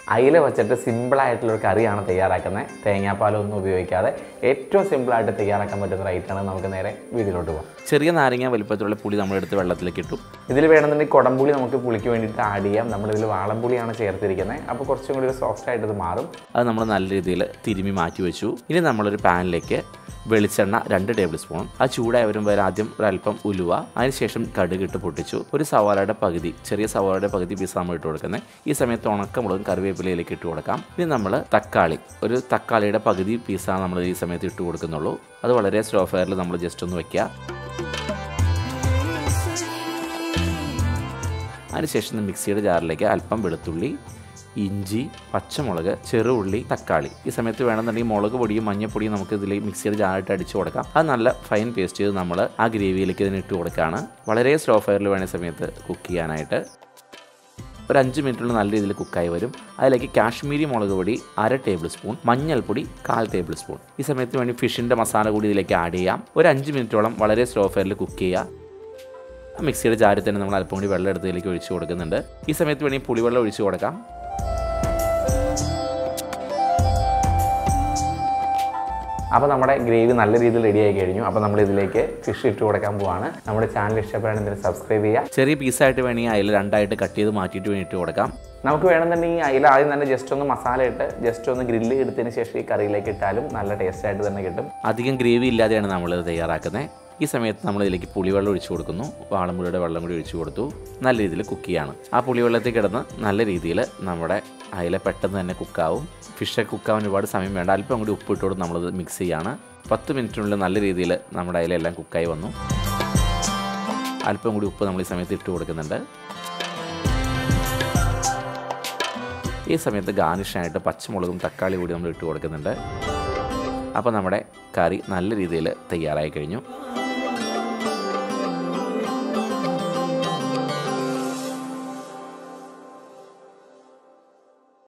അയില വെച്ചിട്ട് സിമ്പിളായിട്ടുള്ളൊരു കറിയാണ് തയ്യാറാക്കുന്നത് തേങ്ങാപ്പാലൊന്നും ഉപയോഗിക്കാതെ ഏറ്റവും സിമ്പിളായിട്ട് തയ്യാറാക്കാൻ പറ്റുന്ന ഒരു ഐറ്റമാണ് നമുക്ക് നേരെ വീട്ടിലോട്ട് പോകാം ചെറിയ നാരങ്ങ വലിപ്പത്തിലുള്ള പുളി നമ്മളെടുത്ത് വെള്ളത്തിലേക്ക് ഇട്ടു ഇതിൽ വേണമെന്നുണ്ടെങ്കിൽ കുടംപുളി നമുക്ക് പുളിക്ക് വേണ്ടിയിട്ട് ആഡ് ചെയ്യാം നമ്മളിതിൽ വാളംപുളിയാണ് ചേർത്തിരിക്കുന്നത് അപ്പോൾ കുറച്ചും കൂടി ഒരു സോഫ്റ്റ് ആയിട്ട് ഇത് മാറും അത് നമ്മൾ നല്ല രീതിയിൽ തിരുമ്മി മാറ്റി വെച്ചു ഇനി നമ്മളൊരു പാനിലേക്ക് വെളിച്ചെണ്ണ രണ്ട് ടേബിൾ സ്പൂൺ ആ ചൂടായി വരുമ്പോൾ ആദ്യം ഒരല്പം ഉലുവ അതിനുശേഷം കടുക് ഇട്ട് പൊട്ടിച്ചു ഒരു സവാളയുടെ പകുതി ചെറിയ സവാളയുടെ പകുതി പീസ് നമ്മൾ ഇട്ട് കൊടുക്കുന്നത് ഈ സമയത്ത് ഉണക്കമുളകും കറിവേപ്പിലയിലേക്ക് ഇട്ട് കൊടുക്കാം ഇനി നമ്മൾ തക്കാളി ഒരു തക്കാളിയുടെ പകുതി പീസാണ് നമ്മൾ ഈ സമയത്ത് ഇട്ട് കൊടുക്കുന്നുള്ളൂ അത് വളരെ സ്ലോ ഫയറിൽ നമ്മൾ ജസ്റ്റ് ഒന്ന് വെക്കുക അതിനുശേഷം മിക്സിയുടെ ജാറിലേക്ക് അല്പം വെളുത്തുള്ളി ഇഞ്ചി പച്ചമുളക് ചെറുള്ളി തക്കാളി ഈ സമയത്ത് വേണമെന്നുണ്ടെങ്കിൽ മുളക് പൊടിയും മഞ്ഞപ്പൊടിയും നമുക്ക് ഇതിൽ മിക്സിയുടെ ജാറിട്ട് അടിച്ചു കൊടുക്കാം അത് നല്ല ഫൈൻ പേസ്റ്റ് ചെയ്ത് നമ്മൾ ആ ഗ്രേവിയിലേക്ക് ഇതിന് ഇട്ട് കൊടുക്കുകയാണ് വളരെ സ്ലോ ഫയറിൽ വേണ സമയത്ത് കുക്ക് ചെയ്യാനായിട്ട് ഒരു അഞ്ച് മിനിറ്റിൽ നല്ല രീതിയിൽ കുക്കായി വരും അതിലേക്ക് കാശ്മീരി മുളക് പൊടി അര ടേബിൾ സ്പൂൺ മഞ്ഞൾപ്പൊടി കാൽ ടേബിൾ സ്പൂൺ ഈ സമയത്ത് വേണ്ടി ഫിഷിൻ്റെ മസാല കൂടി ഇതിലേക്ക് ആഡ് ചെയ്യാം ഒരു അഞ്ച് മിനിറ്റോളം വളരെ സ്ലോ ഫയറിൽ കുക്ക് ചെയ്യുക ആ മിക്സിയുടെ ജാരിൽ തന്നെ നമ്മൾ അല്പം കൂടി വെള്ളം എടുത്തതിലേക്ക് ഒഴിച്ച് കൊടുക്കുന്നുണ്ട് ഈ സമയത്ത് വേണമെങ്കിൽ പുളിവെള്ളം ഒഴിച്ച് കൊടുക്കാം അപ്പോൾ നമ്മുടെ ഗ്രേവി നല്ല രീതിയിൽ റെഡി ആയി കഴിഞ്ഞു അപ്പോൾ നമ്മൾ ഇതിലേക്ക് ഫിഷ് ഇട്ട് കൊടുക്കാൻ പോവാണ് നമ്മുടെ ചാനൽ ഇഷ്ടപ്പെടുകയാണെങ്കിൽ സബ്സ്ക്രൈബ് ചെയ്യുക ചെറിയ പീസായിട്ട് വേണമെങ്കിൽ അതിൽ രണ്ടായിട്ട് കട്ട് ചെയ്ത് മാറ്റിയിട്ട് വേണ്ടി ഇട്ട് കൊടുക്കാം നമുക്ക് വേണമെന്നുണ്ടെങ്കിൽ അതിൽ ആദ്യം തന്നെ ജസ്റ്റ് ഒന്ന് മസാല ഇട്ട് ജസ്റ്റ് ഒന്ന് ഗ്രില്ല് എടുത്തതിന് ശേഷം ഈ കറിയിലേക്ക് ഇട്ടാലും നല്ല ടേസ്റ്റ് ആയിട്ട് തന്നെ കിട്ടും അധികം ഗ്രേവി ഇല്ലാതെയാണ് നമ്മളിത് തയ്യാറാക്കുന്നത് ഈ സമയത്ത് നമ്മൾ ഇതിലേക്ക് പുളിവെള്ളം ഒഴിച്ചു കൊടുക്കുന്നു വാളമ്പുളിയുടെ വെള്ളം കൂടി ഒഴിച്ചു കൊടുത്തു നല്ല രീതിയിൽ കുക്ക് ചെയ്യാണ് ആ പുളിവെള്ളത്തിൽ കിടന്ന് നല്ല രീതിയിൽ നമ്മുടെ അയില പെട്ടെന്ന് തന്നെ കുക്കാവും ഫിഷ് കുക്കാവാൻ ഒരുപാട് സമയം വേണ്ട അല്പം കൂടി ഉപ്പ് ഇട്ടുകൊണ്ട് നമ്മളത് മിക്സ് ചെയ്യാണ് പത്ത് മിനിറ്റിനുള്ളിൽ നല്ല രീതിയിൽ നമ്മുടെ അയിലെല്ലാം കുക്കായി വന്നു അല്പം കൂടി ഉപ്പ് നമ്മൾ ഈ സമയത്ത് ഇട്ട് കൊടുക്കുന്നുണ്ട് ഈ സമയത്ത് ഗാർണിഷായിട്ട് പച്ചമുളകും തക്കാളി കൂടി നമ്മൾ ഇട്ട് കൊടുക്കുന്നുണ്ട് അപ്പോൾ നമ്മുടെ കറി നല്ല രീതിയിൽ തയ്യാറായി കഴിഞ്ഞു